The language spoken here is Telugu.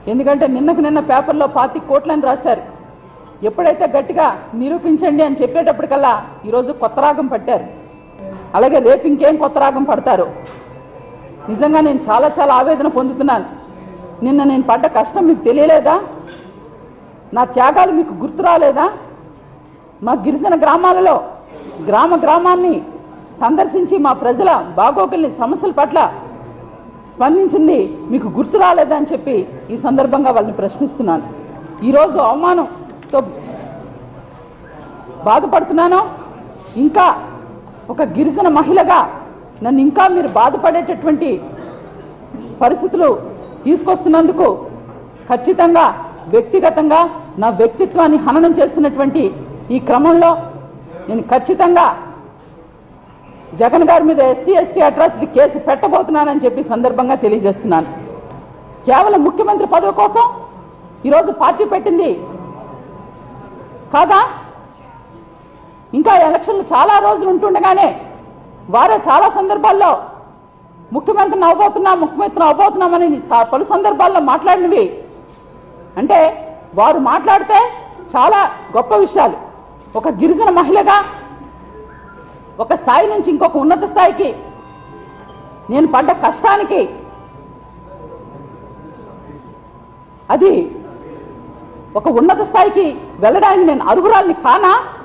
ఎందుకంటే నిన్నకు నిన్న పేపర్లో పాతి కోట్లని రాశారు ఎప్పుడైతే గట్టిగా నిరూపించండి అని చెప్పేటప్పటికల్లా ఈరోజు కొత్త రాగం పట్టారు అలాగే రేపు ఇంకేం కొత్త రాగం పడతారు నిజంగా నేను చాలా చాలా ఆవేదన పొందుతున్నాను నిన్న నేను పడ్డ కష్టం మీకు తెలియలేదా నా త్యాగాలు మీకు గుర్తు రాలేదా మా గిరిజన గ్రామాలలో గ్రామ గ్రామాన్ని సందర్శించి మా ప్రజల బాగోగుల్ని సమస్యల పట్ల స్పందించింది మీకు గుర్తు రాలేదా అని చెప్పి ఈ సందర్భంగా వాళ్ళని ప్రశ్నిస్తున్నాను ఈరోజు అవమానంతో బాధపడుతున్నాను ఇంకా ఒక గిరిజన మహిళగా నన్ను ఇంకా మీరు బాధపడేటటువంటి పరిస్థితులు తీసుకొస్తున్నందుకు ఖచ్చితంగా వ్యక్తిగతంగా నా వ్యక్తిత్వాన్ని హననం చేస్తున్నటువంటి ఈ క్రమంలో నేను ఖచ్చితంగా జగన్ గారి మీద ఎస్సీ ఎస్టీ అట్రాసిటీ కేసు పెట్టబోతున్నానని చెప్పి సందర్భంగా తెలియజేస్తున్నాను కేవలం ముఖ్యమంత్రి పదవి కోసం ఈరోజు పార్టీ పెట్టింది కాదా ఇంకా ఎలక్షన్లు చాలా రోజులు ఉంటుండగానే వారే చాలా సందర్భాల్లో ముఖ్యమంత్రిని అవబోతున్నా ముఖ్యమంత్రిని అవబోతున్నామని చా- పలు సందర్భాల్లో మాట్లాడినవి అంటే వారు మాట్లాడితే చాలా గొప్ప విషయాలు ఒక గిరిజన మహిళగా ఒక స్థాయి నుంచి ఇంకొక ఉన్నత స్థాయికి నేను పడ్డ కష్టానికి అది ఒక ఉన్నత స్థాయికి వెళ్ళడానికి నేను అర్హురాలిని కానా